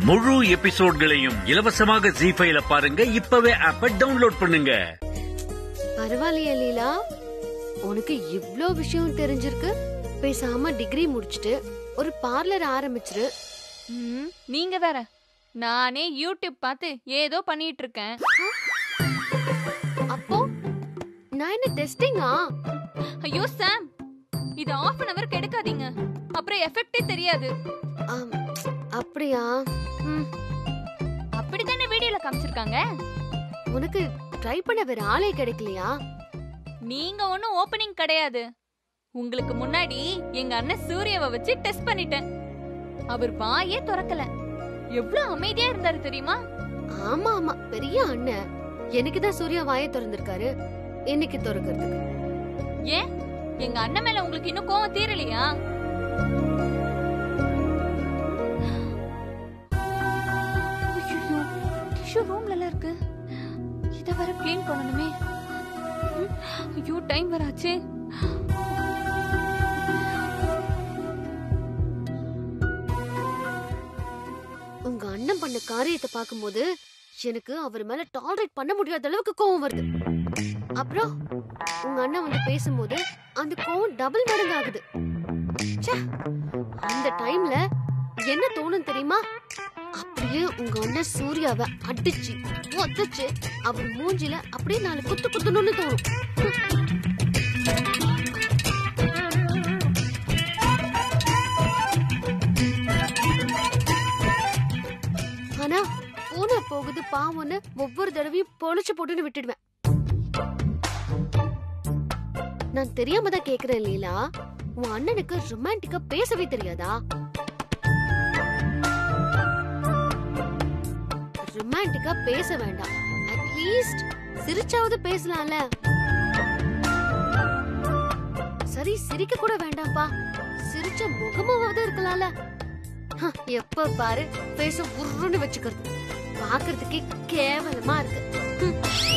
முழு எபிசோட்களையும் இலவசமாக ஜி ஃபைல பாருங்க இப்பவே ஆப்ப டவுன்லோட் பண்ணுங்க பரவாயில்லையா லீலா உனக்கு இவ்ளோ விஷயம் தெரிஞ்சிருக்கு பேசாம டிகிரி முடிச்சிட்டு ஒரு பார்லர் ஆரம்பிச்சிரு ம், நீங்க வேற நானே யூடியூப் பார்த்து ஏதோ பண்ணிட்டு இருக்கேன் அப்போ நான் என்ன டெஸ்டிங்கா ஐயோ சாம் இது ஆஃப் அன் அவர் கெடுக்காதீங்க அப்புறம் எஃபெக்டே தெரியாது ஆம், அப்படியா ம், அப்படித்தானே வீடியோல காமிச்சிருக்காங்க உனக்கு ட்ரை பண்ண வேற ஆளே கிடைக்கலையா நீங்க ஒண்ணும் ஓபனிங் கிடையாது உங்களுக்கு முன்னாடி எங்க அண்ணன் சூர்யாவை வச்சு டெஸ்ட் பண்ணிட்டேன் அவர் வாயே திறக்கல எவ்வளவு அமைதியா இருந்தாரு தெரியுமா ஆமா ஆமா பெரிய அண்ணன் எனக்கு தான் சூர்யா வாயை திறந்திருக்காரு இன்னைக்கு திறக்கிறதுக்கு ஏன் எங்க அண்ணன் மேல உங்களுக்கு இன்னும் கோவம் தீரலையா ஐயோ டிஷ்யூ ரூம்ல எல்லாம் இருக்கு இத வர க்ளீன் பண்ணணுமே ம், ஐயோ டைம் வர ஆச்சே உங்க அண்ணன் பண்ண காரியத்தை பார்க்கும்போது எனக்கு அவர் மேல டாலரேட் பண்ண முடியாத அளவுக்கு கோவம் வருது அப்புறம் உங்க அண்ணன் வந்து பேசும்போது அந்த கோவம் டபுள் மடங்கு ஆகுது ச்சே, அந்த டைம்ல என்ன தோணும் தெரியுமா அப்படியே உங்க அண்ணன் சூர்யாவை அடிச்சு உதச்சு அவர் மூஞ்சில அப்படியே நாலு குத்து குத்தணும்னு தோணும் ஆனா பூனை போகுது பாவம்னு ஒவ்வொரு தடவையும் பொழிச்சு போட்டுன்னு விட்டுடுவேன் நான் தெரியாம தான் கேக்குறேன் லீலா உன் அண்ணனுக்கு ரொமான்டிக்கா பேசவே தெரியாதா ரொமான்டிக்கா பேச வேண்டாம் அட்லீஸ்ட் சிரிச்சாவது பேசலாம்ல சரி சிரிக்க கூட வேண்டாம்ப்பா சிரிச்ச முகமாவது இருக்கலாம்ல ஹ, எப்ப பாரு பேச உருன்னு வச்சுக்கிறது பாக்குறதுக்கே கேவலமா இருக்கு ஹம்.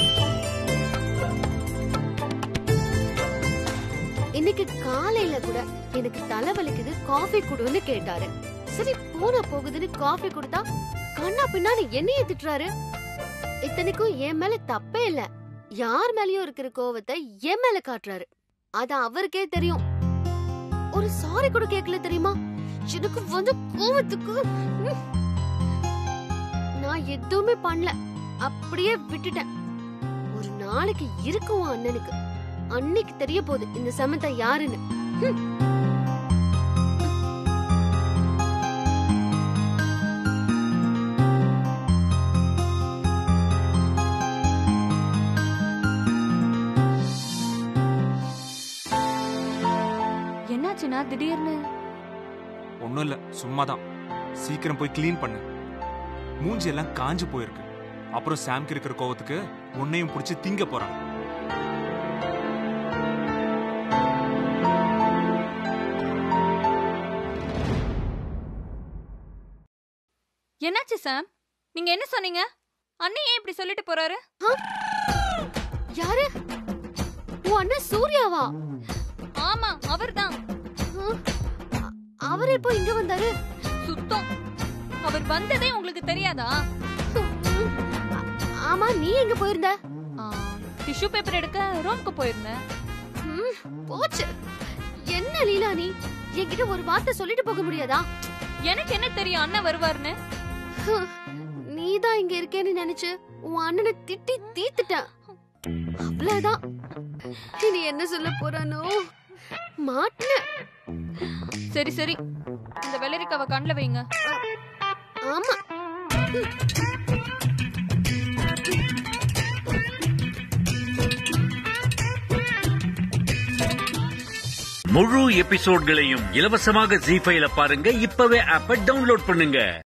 இன்னைக்கு காலையில கூட எனக்கு தலை வலிக்குது காஃபி குடுன்னு கேட்டாரு சரி பூனை போகுதுன்னு காஃபி கொடுத்தா கண்ணா பின்னாடி என்னைய திட்டுறாரு இத்தனைக்கும் என் மேல தப்பே இல்ல யார் மேலயும் இருக்கிற கோவத்தை என் மேல காட்டுறாரு அது அவருக்கே தெரியும் ஒரு சாரி கூட கேட்கல தெரியுமா எனக்கு வந்து கோவத்துக்கு ம். நான் எதுவுமே பண்ணல அப்படியே விட்டுட்டேன் ஒரு நாளைக்கு இருக்கும் உன் அண்ணனுக்கு அன்னைக்கு தெரிய போகுது இந்த சமந்தா யாருன்னு ம். என்னாச்சுன்னா திடீர்னு ஒன்றும் இல்லை சும்மா தான் சீக்கிரம் போய் க்ளீன் பண்ணு மூஞ்சி எல்லாம் காஞ்சு போயிருக்கு அப்புறம் சாம்க்கு இருக்கிற கோவத்துக்கு உன்னையும் பிடிச்சி திங்க போறான் என்னாச்சு சாம் நீங்க என்ன சொன்னீங்க அண்ணன் ஏன் இப்படி சொல்லிட்டு போறாரு யாரு உன் அண்ணன் சூர்யாவா ஆமா அவர்தான் ம். அ- அவர் இப்போ இங்க வந்தாரு சுத்தம் அவர் வந்ததே உங்களுக்கு தெரியாதா ஆ- ஆமா நீ எங்க போயிருந்த டிஷ்யூ பேப்பர் எடுக்க ரூம்க்கு போயிருந்தேன் ம், போச்சு என்ன லீலா நீ என்கிட்ட ஒரு வார்த்தை சொல்லிட்டு போக முடியாதா எனக்கு என்ன தெரியும் அண்ணன் வருவாருன்னு நீதான் இங்க இருக்கேன்னு நினைச்சு உன் அண்ணனை திட்டி தீத்துட்டேன் அவ்வளவுதான் இனி என்ன சொல்ல போறானோ மாட்டின சரி சரி இந்த வெள்ளரிக்காவை கண்ணில் வைங்க ஆமா முழு எபிசோட்களையும் இலவசமாக ஜி ஃபைல பாருங்க இப்பவே ஆப்ப டவுன்லோட் பண்ணுங்க